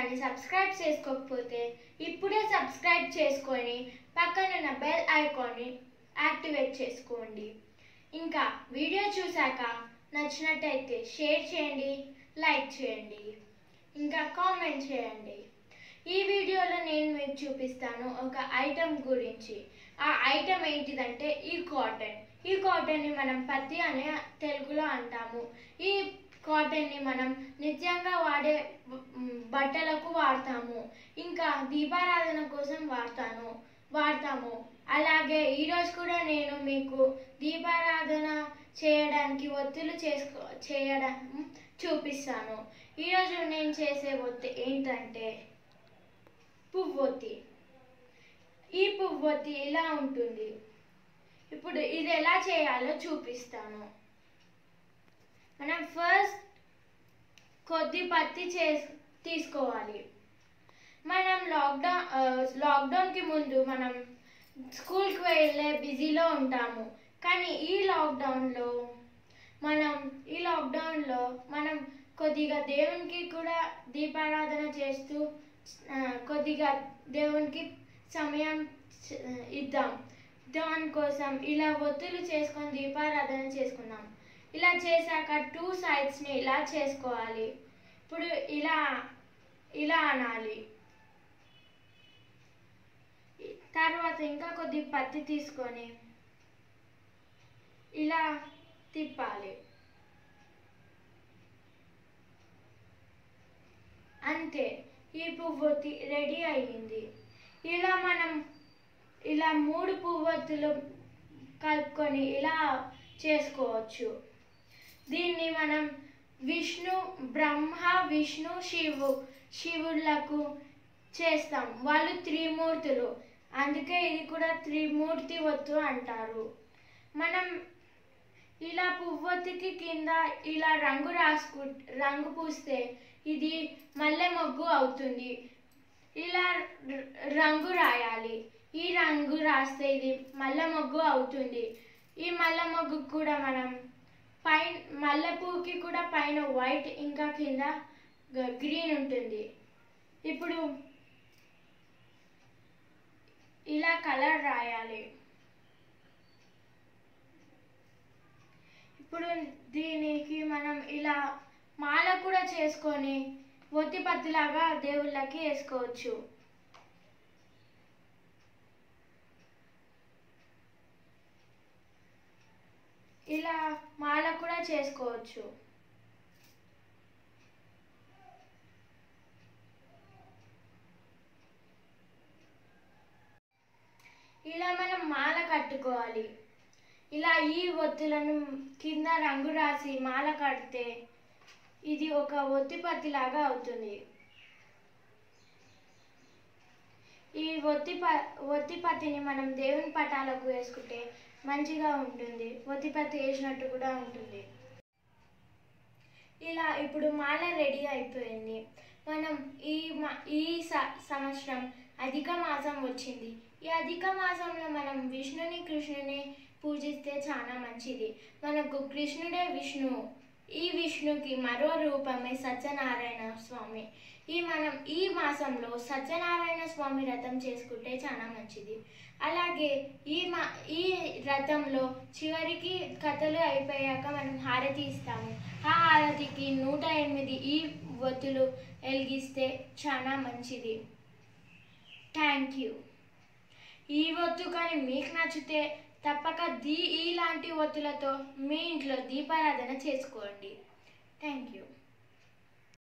కానీ సబ్స్క్రైబ్ చేసుకోకపోతే ఇప్పుడే సబ్స్క్రైబ్ చేసుకొని పక్కనున్న బెల్ ఐకాన్ని యాక్టివేట్ చేసుకోండి ఇంకా వీడియో చూశాక నచ్చినట్టయితే షేర్ చేయండి లైక్ చేయండి ఇంకా కామెంట్ చేయండి ఈ వీడియోలో నేను మీకు చూపిస్తాను ఒక ఐటెం గురించి ఆ ఐటెం ఏంటిదంటే ఈ కాటన్ ఈ కాటన్ని మనం పత్తి అనే తెలుగులో అంటాము ఈ కాటన్ని మనం నిత్యంగా వాడే మ్, బట్టలకు వాడతాము ఇంకా దీపారాధన కోసం వాడతాను వాడతాము అలాగే ఈరోజు కూడా నేను మీకు దీపారాధన చేయడానికి ఒత్తులు చేసుకో చేయడం చూపిస్తాను ఈరోజు నేను చేసే ఒత్తి ఏంటంటే పువ్వొత్తి ఈ పువ్వొత్తి ఇలా ఉంటుంది ఇప్పుడు ఇది ఎలా చేయాలో చూపిస్తాను మనం ఫస్ట్ కొద్ది పత్తి చే తీసుకోవాలి మనం లాక్డౌన్ ఆ, లాక్డౌన్కి ముందు మనం స్కూల్కి వెళ్ళే బిజీలో ఉంటాము కానీ ఈ లాక్డౌన్లో మనం ఈ లాక్డౌన్లో మనం కొద్దిగా దేవునికి కూడా దీపారాధన చేస్తూ ఆ, కొద్దిగా దేవునికి సమయం చ- ఇద్దాం దానికోసం ఇలా ఒత్తులు చేసుకొని దీపారాధన చేసుకుందాం ఇలా చేశాక టూ సైడ్స్ని ఇలా చేసుకోవాలి ఇప్పుడు ఇలా ఇలా అనాలి తర్వాత ఇంకా కొద్ది పత్తి తీసుకొని ఇలా తిప్పాలి అంతే ఈ పువ్వొత్తి రెడీ అయ్యింది ఇలా మనం ఇలా మూడు పువ్వొత్తులు కలుపుకొని ఇలా చేసుకోవచ్చు దీన్ని మనం విష్ణు బ్రహ్మ విష్ణు శివు శివులకు చేస్తాం వాళ్ళు త్రిమూర్తులు అందుకే ఇది కూడా త్రిమూర్తి ఒత్తు అంటారు మనం ఇలా పువ్వొత్తికి కింద ఇలా రంగు రాసుకు రంగు పూస్తే ఇది మల్లె మొగ్గు అవుతుంది ఇలా ర- రంగు రాయాలి ఈ రంగు రాస్తే ఇది మల్లె మొగ్గు అవుతుంది ఈ మల్లె మొగ్గు కూడా మనం పైన మల్లెపూకి కూడా పైన వైట్ ఇంకా కింద గ- గ్రీన్ ఉంటుంది ఇప్పుడు ఇలా కలర్ రాయాలి ఇప్పుడు దీనికి మనం ఇలా మాల కూడా చేసుకొని ఒత్తి పత్తిలాగా దేవుళ్ళకి వేసుకోవచ్చు ఇలా మాల కూడా చేసుకోవచ్చు ఇలా మనం మాల కట్టుకోవాలి ఇలా ఈ ఒత్తులను కింద రంగు రాసి మాల కడితే ఇది ఒక ఒత్తి పత్తిలాగా అవుతుంది ఈ ఒత్తి ప ఒత్తి పత్తిని మనం దేవుని పటాలకు వేసుకుంటే మంచిగా ఉంటుంది ఒత్తి పత్తి వేసినట్టు కూడా ఉంటుంది ఇలా ఇప్పుడు మాల రెడీ అయిపోయింది మనం ఈ మా ఈ స సంవత్సరం అధిక మాసం వచ్చింది ఈ అధిక మాసంలో మనం విష్ణుని కృష్ణుని పూజిస్తే చాలా మంచిది మనకు కృష్ణుడే విష్ణువు ఈ విష్ణుకి మరో రూపమే సత్యనారాయణ స్వామి ఈ మనం ఈ మాసంలో సత్యనారాయణ స్వామి వ్రతం చేసుకుంటే చాలా మంచిది అలాగే ఈ మా ఈ వ్రతంలో చివరికి కథలు అయిపోయాక మనం హారతి ఇస్తాము ఆ హారతికి నూట ఎనిమిది ఈ ఒత్తులు వెలిగిస్తే చాలా మంచిది థ్యాంక్ యూ ఈ ఒత్తు కానీ మీకు నచ్చితే తప్పక దీ ఇలాంటి ఒత్తులతో మీ ఇంట్లో దీపారాధన చేసుకోండి థ్యాంక్ యూ